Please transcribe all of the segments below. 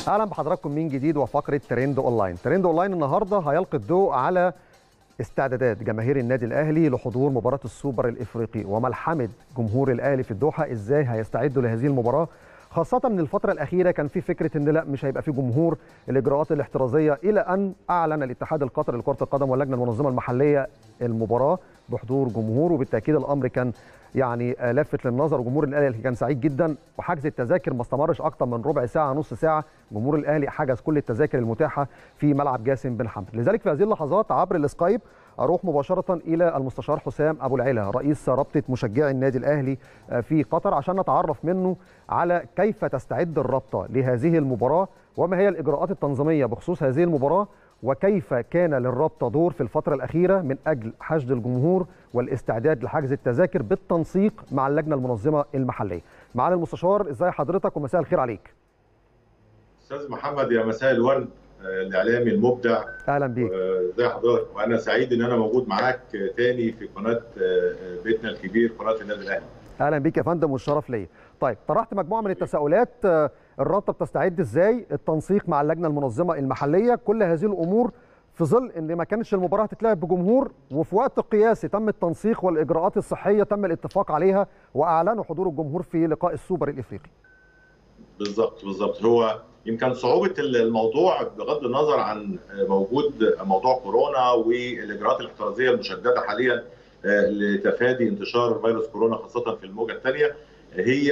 اهلا بحضراتكم من جديد وفقره ترند اونلاين ترند اونلاين النهارده هيلقي الضوء على استعدادات جماهير النادي الاهلي لحضور مباراه السوبر الافريقي وملحمه جمهور الاهلي في الدوحه ازاي هيستعدوا لهذه المباراه خاصة من الفترة الأخيرة كان في فكرة إن لا مش هيبقى في جمهور الإجراءات الاحترازية إلى أن أعلن الاتحاد القطري لكرة القدم واللجنة المنظمة المحلية المباراة بحضور جمهور وبالتأكيد الأمر كان يعني لافت للنظر وجمهور الاهلي كان سعيد جدا وحجز التذاكر ما استمرش اكتر من ربع ساعه نص ساعه جمهور الاهلي حجز كل التذاكر المتاحه في ملعب جاسم بن حمد لذلك في هذه اللحظات عبر السكايب اروح مباشره الى المستشار حسام ابو العلا رئيس رابطه مشجعي النادي الاهلي في قطر عشان نتعرف منه على كيف تستعد الرابطه لهذه المباراه وما هي الاجراءات التنظيميه بخصوص هذه المباراه وكيف كان للرابطه دور في الفتره الاخيره من اجل حشد الجمهور والاستعداد لحجز التذاكر بالتنسيق مع اللجنه المنظمه المحليه. معالي المستشار ازاي حضرتك ومساء الخير عليك. استاذ محمد يا مساء الورد الاعلامي المبدع اهلا بيك ازي حضرتك وانا سعيد ان انا موجود معاك تاني في قناه بيتنا الكبير قناه النادي الاهلي. اهلا بيك يا فندم والشرف ليا. طيب طرحت مجموعه من التساؤلات الرابطه بتستعد ازاي التنسيق مع اللجنه المنظمه المحليه كل هذه الامور في ظل ان ما كانتش المباراه هتتلعب بجمهور وفي وقت قياسي تم التنسيق والاجراءات الصحيه تم الاتفاق عليها واعلنوا حضور الجمهور في لقاء السوبر الافريقي بالظبط بالظبط هو يمكن صعوبه الموضوع بغض النظر عن موجود موضوع كورونا والاجراءات الاحترازيه المشدده حاليا لتفادي انتشار فيروس كورونا خاصه في الموجه الثانيه هي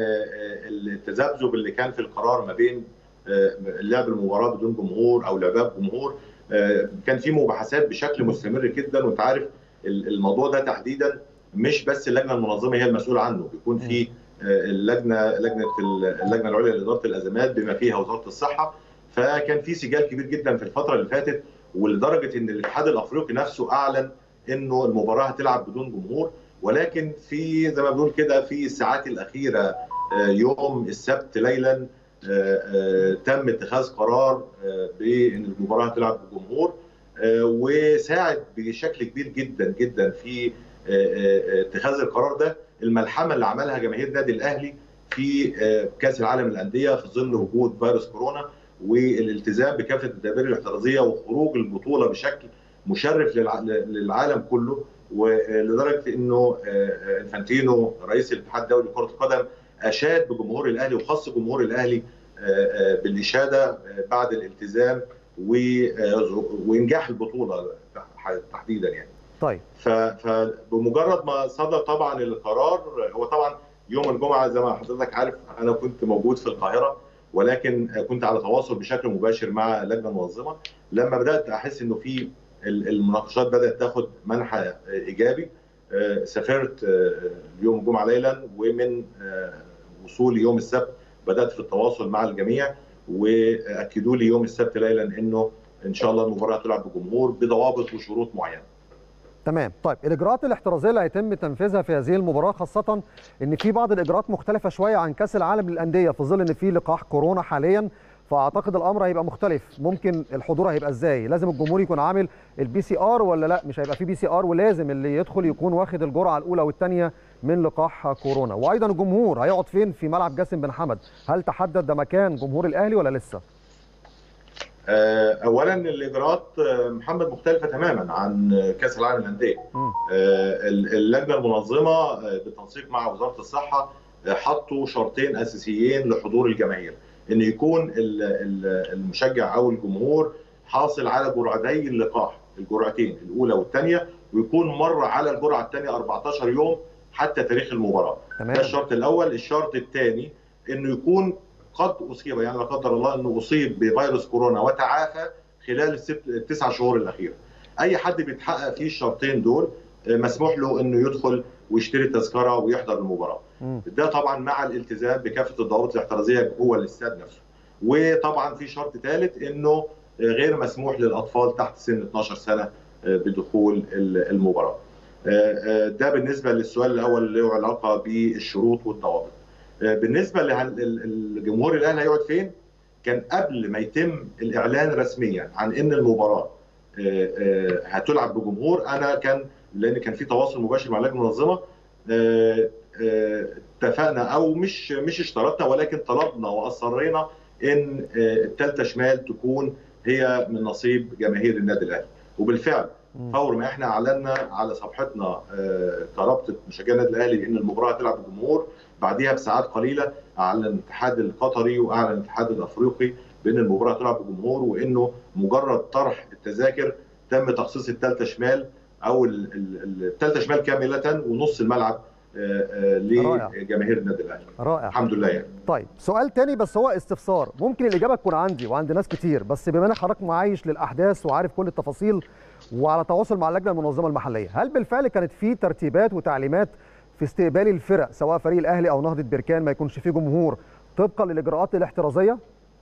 التذبذب اللي كان في القرار ما بين لعب المباراه بدون جمهور او لعبها بجمهور كان في مباحثات بشكل مستمر جدا وانت عارف الموضوع ده تحديدا مش بس اللجنه المنظمه هي المسؤوله عنه بيكون في اللجنه لجنه اللجنه العليا لاداره الازمات بما فيها وزاره الصحه فكان في سجال كبير جدا في الفتره اللي فاتت ولدرجه ان الاتحاد الافريقي نفسه اعلن انه المباراه هتلعب بدون جمهور ولكن في زي ما بنقول كده في الساعات الاخيره يوم السبت ليلا تم اتخاذ قرار بان المباراه هتلعب بجمهور وساعد بشكل كبير جدا جدا في اتخاذ القرار ده الملحمه اللي عملها جماهير النادي الاهلي في كاس العالم للانديه في ظل وجود فيروس كورونا والالتزام بكافه التدابير الاحترازيه وخروج البطوله بشكل مشرف للعالم كله ولدرجه انه انفانتينو رئيس الاتحاد الدولي لكره القدم اشاد بجمهور الاهلي وخص جمهور الاهلي بالاشاده بعد الالتزام وانجاح البطوله تحديدا يعني. طيب فبمجرد ما صدر طبعا القرار هو طبعا يوم الجمعه زي ما حضرتك عارف انا كنت موجود في القاهره ولكن كنت على تواصل بشكل مباشر مع اللجنه المنظمه لما بدات احس انه في المناقشات بدات تاخد منحى ايجابي سافرت يوم الجمعه ليلا ومن وصولي يوم السبت بدات في التواصل مع الجميع واكدوا لي يوم السبت ليلا انه ان شاء الله المباراه هتلعب بجمهور بضوابط وشروط معينه. تمام طيب الاجراءات الاحترازيه اللي هيتم تنفيذها في هذه المباراه خاصه ان في بعض الاجراءات مختلفه شويه عن كاس العالم للانديه في ظل ان في لقاح كورونا حاليا فاعتقد الامر هيبقى مختلف ممكن الحضور هيبقى ازاي لازم الجمهور يكون عامل البي سي ار ولا لا مش هيبقى في بي سي ار ولازم اللي يدخل يكون واخد الجرعه الاولى والثانيه من لقاح كورونا وايضا الجمهور هيقعد فين في ملعب جاسم بن حمد هل تحدد ده مكان جمهور الاهلي ولا لسه اولا الاجراءات محمد مختلفه تماما عن كاس العالم للانديه اللجنه المنظمه بالتنسيق مع وزاره الصحه حطوا شرطين اساسيين لحضور الجماهير ان يكون المشجع او الجمهور حاصل على جرعتي اللقاح الجرعتين الاولى والثانيه ويكون مر على الجرعه الثانيه 14 يوم حتى تاريخ المباراه تمام. ده الشرط الاول الشرط الثاني انه يكون قد اصيب يعني لا قدر الله انه اصيب بفيروس كورونا وتعافى خلال الست التسع شهور الاخيره اي حد بيتحقق فيه الشرطين دول مسموح له انه يدخل ويشتري تذكره ويحضر المباراه م. ده طبعا مع الالتزام بكافه الضوابط الاحترازيه جوه الاستاد نفسه وطبعا في شرط ثالث انه غير مسموح للاطفال تحت سن 12 سنه بدخول المباراه ده بالنسبه للسؤال الاول اللي له علاقه بالشروط والضوابط بالنسبه للجمهور الاهلي هيقعد فين كان قبل ما يتم الاعلان رسميا عن ان المباراه هتلعب بجمهور انا كان لان كان في تواصل مباشر مع اللجنه المنظمه اتفقنا او مش مش اشترطنا ولكن طلبنا واصرينا ان الثالثه شمال تكون هي من نصيب جماهير النادي الاهلي وبالفعل فور ما احنا اعلنا على صفحتنا كرابطه مشجعي النادي الاهلي ان المباراه هتلعب بجمهور بعديها بساعات قليله اعلن الاتحاد القطري واعلن الاتحاد الافريقي بان المباراه هتلعب بجمهور وانه مجرد طرح التذاكر تم تخصيص الثالثه شمال او الثالثه شمال كامله ونص الملعب لجماهير النادي الاهلي رائع الحمد لله يعني طيب سؤال تاني بس هو استفسار ممكن الاجابه تكون عندي وعند ناس كتير بس بما انك حضرتك معايش للاحداث وعارف كل التفاصيل وعلى تواصل مع اللجنه المنظمه المحليه هل بالفعل كانت في ترتيبات وتعليمات في استقبال الفرق سواء فريق الاهلي او نهضه بركان ما يكونش فيه جمهور طبقا للاجراءات الاحترازيه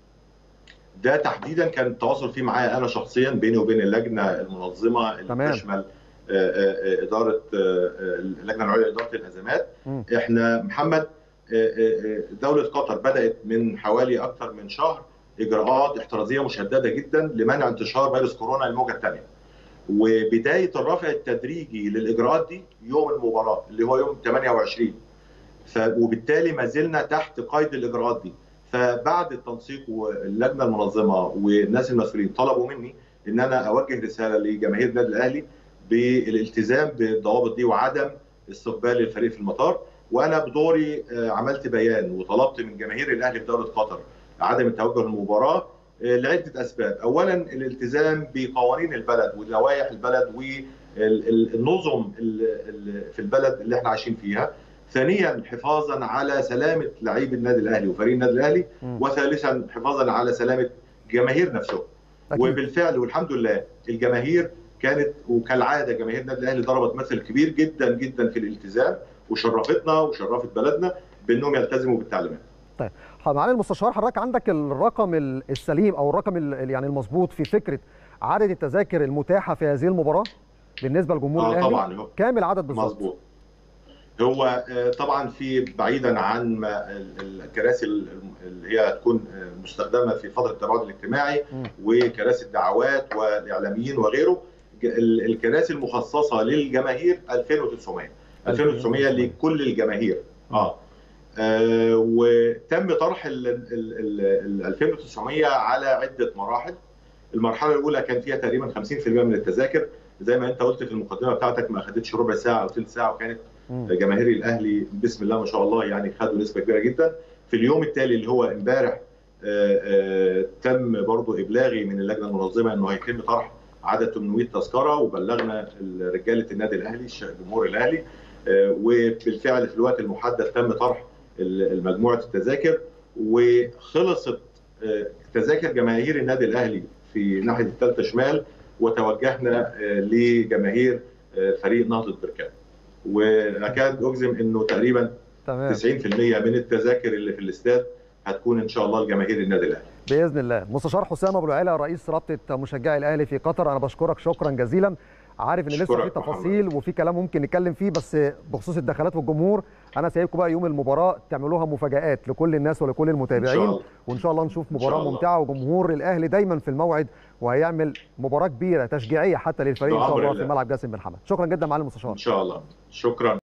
ده تحديدا كان التواصل فيه معايا انا شخصيا بيني وبين اللجنه المنظمه اللي تمام. تشمل اداره اللجنه العليا لاداره الازمات م. احنا محمد دوله قطر بدات من حوالي اكثر من شهر اجراءات احترازيه مشدده جدا لمنع انتشار فيروس كورونا الموجه الثانيه وبدايه الرفع التدريجي للاجراءات دي يوم المباراه اللي هو يوم 28 ف وبالتالي ما زلنا تحت قيد الاجراءات دي فبعد التنسيق واللجنه المنظمه والناس المسؤولين طلبوا مني ان انا اوجه رساله لجماهير النادي الاهلي بالالتزام بالضوابط دي وعدم استقبال الفريق في المطار وانا بدوري عملت بيان وطلبت من جماهير الاهلي في دوله قطر عدم التوجه للمباراه لعده اسباب، اولا الالتزام بقوانين البلد ولوائح البلد والنظم في البلد اللي احنا عايشين فيها. ثانيا حفاظا على سلامه لعيب النادي الاهلي وفريق النادي الاهلي م. وثالثا حفاظا على سلامه جماهير نفسهم. أكيد. وبالفعل والحمد لله الجماهير كانت وكالعاده جماهير النادي الاهلي ضربت مثل كبير جدا جدا في الالتزام وشرفتنا وشرفت بلدنا بانهم يلتزموا بالتعليمات. طيب معالي المستشار حضرتك عندك الرقم السليم او الرقم يعني المظبوط في فكره عدد التذاكر المتاحه في هذه المباراه بالنسبه لجمهور آه الاهلي طبعا هو كام العدد بالظبط؟ مظبوط هو طبعا في بعيدا عن الكراسي اللي هي تكون مستخدمه في فتره التباعد الاجتماعي وكراسي الدعوات والاعلاميين وغيره الكراسي المخصصه للجماهير 2900 2900 لكل الجماهير اه, آه وتم طرح ال 2900 على عده مراحل المرحله الاولى كان فيها تقريبا 50% من التذاكر زي ما انت قلت في المقدمه بتاعتك ما اخذتش ربع ساعه او ثلث ساعه وكانت جماهير الاهلي بسم الله ما شاء الله يعني خدوا نسبه كبيره جدا في اليوم التالي اللي هو امبارح تم برضو ابلاغي من اللجنه المنظمه انه هيتم طرح عدد 800 تذكره وبلغنا رجاله النادي الاهلي جمهور الاهلي وبالفعل في الوقت المحدد تم طرح مجموعه التذاكر وخلصت تذاككر جماهير النادي الاهلي في ناحيه الثالثه شمال وتوجهنا لجماهير فريق نهضه بركان واكاد اجزم انه تقريبا تمام. 90% من التذاكر اللي في الاستاد هتكون ان شاء الله لجماهير النادي الاهلي باذن الله مستشار حسام ابو العلا رئيس رابطه مشجعي الاهلي في قطر انا بشكرك شكرا جزيلا عارف ان لسه في تفاصيل وفي كلام ممكن نتكلم فيه بس بخصوص الدخلات والجمهور انا سايبكم بقى يوم المباراه تعملوها مفاجات لكل الناس ولكل المتابعين إن شاء الله. وان شاء الله نشوف مباراه ممتعه وجمهور الاهلي دايما في الموعد وهيعمل مباراه كبيره تشجيعيه حتى للفريق ان شاء الله في ملعب جاسم بن حمد شكرا جدا معالي المستشار ان شاء الله شكرا